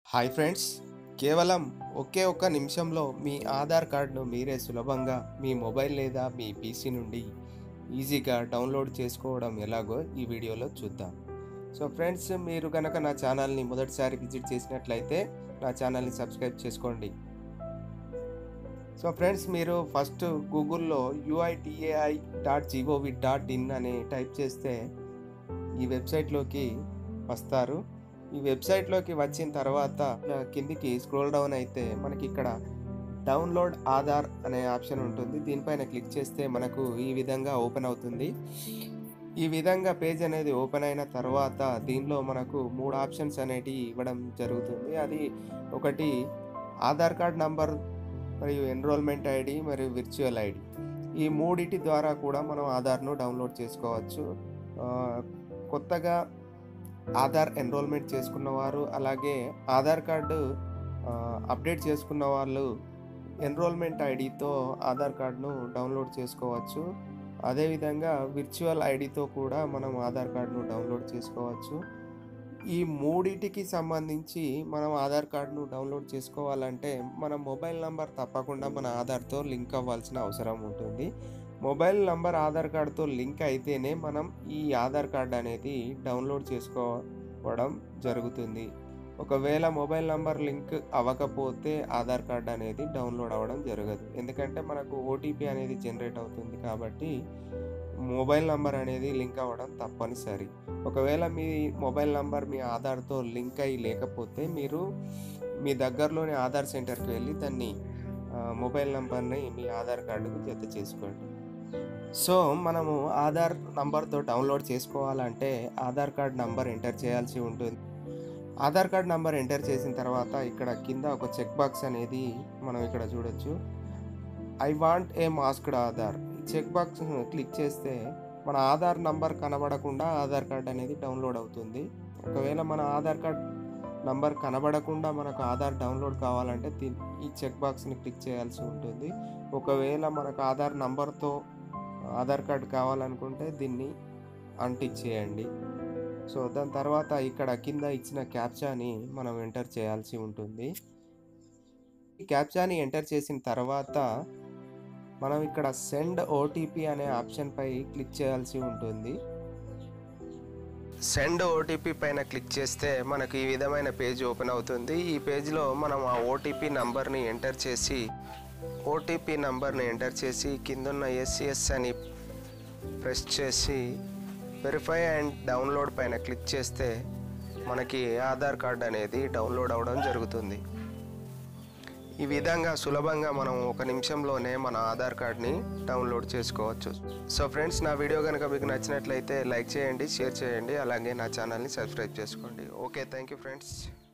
hi friends కేవలం ఒకే ఒక్క నిమిషంలో మీ ఆధార్ కార్డును మీరే సులభంగా మీ మొబైల్ లేదా మీ పీసీ నుండి ఈజీగా డౌన్లోడ్ చేసుకోవడం ఎలాగో ఈ వీడియోలో చూద్దాం సో ఫ్రెండ్స్ మీరు కనుక నా ఛానల్ని మొదటిసారి విజిట్ చేసినట్లయితే నా ఛానల్ని సబ్స్క్రైబ్ చేసుకోండి సో ఫ్రెండ్స్ మీరు ఫస్ట్ గూగుల్లో UIDAI dot GOV dot in అని టైప్ చేస్తే ఈ వెబ్సైట్లోకి వస్తారు ఈ వెబ్సైట్లోకి వచ్చిన తర్వాత ఇలా కిందికి స్క్రోల్ డౌన్ అయితే మనకి ఇక్కడ డౌన్లోడ్ ఆధార్ అనే ఆప్షన్ ఉంటుంది దీనిపైన క్లిక్ చేస్తే మనకు ఈ విధంగా ఓపెన్ అవుతుంది ఈ విధంగా పేజ్ అనేది ఓపెన్ అయిన తర్వాత దీనిలో మనకు మూడు ఆప్షన్స్ అనేటివి ఇవ్వడం జరుగుతుంది అది ఒకటి ఆధార్ కార్డ్ నంబర్ మరియు ఎన్రోల్మెంట్ ఐడి మరియు విర్చువల్ ఐడి ఈ మూడిటి ద్వారా కూడా మనం ఆధార్ను డౌన్లోడ్ చేసుకోవచ్చు ఆ, కొత్తగా ఆధార్ ఎన్రోల్మెంట్ చేసుకున్న వారు అలాగే ఆధార్ కార్డు ఆ, అప్డేట్ చేసుకున్న వాళ్ళు ఎన్రోల్మెంట్ ఐడితో ఆధార్ కార్డును డౌన్లోడ్ చేసుకోవచ్చు అదేవిధంగా విర్చువల్ ఐడితో కూడా మనం ఆధార్ కార్డును డౌన్లోడ్ చేసుకోవచ్చు ఈ మూడిటికి సంబంధించి మనం ఆధార్ కార్డును డౌన్లోడ్ చేసుకోవాలంటే మన మొబైల్ నంబర్ తప్పకుండా మన ఆధార్తో లింక్ అవ్వాల్సిన అవసరం ఉంటుంది మొబైల్ నంబర్ ఆధార్ కార్డుతో లింక్ అయితేనే మనం ఈ ఆధార్ కార్డ్ అనేది డౌన్లోడ్ చేసుకోవడం జరుగుతుంది ఒకవేళ మొబైల్ నంబర్ లింక్ అవ్వకపోతే ఆధార్ కార్డ్ అనేది డౌన్లోడ్ అవ్వడం జరగదు ఎందుకంటే మనకు ఓటీపీ అనేది జనరేట్ అవుతుంది కాబట్టి మొబైల్ నంబర్ అనేది లింక్ అవ్వడం తప్పనిసరి ఒకవేళ మీ మొబైల్ నంబర్ మీ ఆధార్తో లింక్ అయ్యి లేకపోతే మీరు మీ దగ్గరలోని ఆధార్ సెంటర్కి వెళ్ళి దాన్ని ఆ, మొబైల్ నంబర్ని మీ ఆధార్ కార్డుకు జత చేసుకోండి సో మనము ఆధార్ నంబర్తో డౌన్లోడ్ చేసుకోవాలంటే ఆధార్ కార్డ్ నంబర్ ఎంటర్ చేయాల్సి ఉంటుంది ఆధార్ కార్డ్ నంబర్ ఎంటర్ చేసిన తర్వాత ఇక్కడ కింద ఒక చెక్ బాక్స్ అనేది మనం ఇక్కడ చూడొచ్చు I want a masked Aadhaar ఈ చెక్ బాక్స్ క్లిక్ చేస్తే మన ఆధార్ నంబర్ కనబడకుండా ఆధార్ కార్డ్ అనేది డౌన్లోడ్ అవుతుంది ఒకవేళ మన ఆధార్ కార్డ్ నంబర్ కనబడకుండా మనకు ఆధార్ డౌన్లోడ్ కావాలంటే దీ- ఈ చెక్ బాక్స్ని క్లిక్ చేయాల్సి ఉంటుంది ఒకవేళ మనకు ఆధార్ నంబర్తో ఆధార్ కార్డ్ కావాలనుకుంటే దీన్ని అంటిక్ చేయండి సో దాని తర్వాత ఇక్కడ కింద ఇచ్చిన క్యాప్చాని మనం ఎంటర్ చేయాల్సి ఉంటుంది ఈ క్యాప్చాని ఎంటర్ చేసిన తర్వాత మనం ఇక్కడ సెండ్ ఓటీపీ అనే ఆప్షన్పై క్లిక్ చేయాల్సి ఉంటుంది సెండ్ ఓటీపీ పైన క్లిక్ చేస్తే మనకు ఈ విధమైన పేజ్ ఓపెన్ అవుతుంది ఈ పేజ్లో మనం ఆ ఓటీపీ నంబర్ని ఎంటర్ చేసి ఓటీపీ నంబర్ని ఎంటర్ చేసి కిందున్న ఎస్ఎస్ అని ప్రెస్ చేసి వెరిఫై అండ్ డౌన్లోడ్ పైన క్లిక్ చేస్తే మనకి ఆధార్ కార్డ్ అనేది డౌన్లోడ్ అవ్వడం జరుగుతుంది ఈ విధంగా సులభంగా మనం ఒక నిమిషంలోనే మన ఆధార్ కార్డ్ని డౌన్లోడ్ చేసుకోవచ్చు సో ఫ్రెండ్స్ నా వీడియో కనుక మీకు నచ్చినట్లయితే లైక్ చేయండి షేర్ చేయండి అలాగే నా ఛానల్ని సబ్స్క్రైబ్ చేసుకోండి ఓకే థ్యాంక్ యూ ఫ్రెండ్స్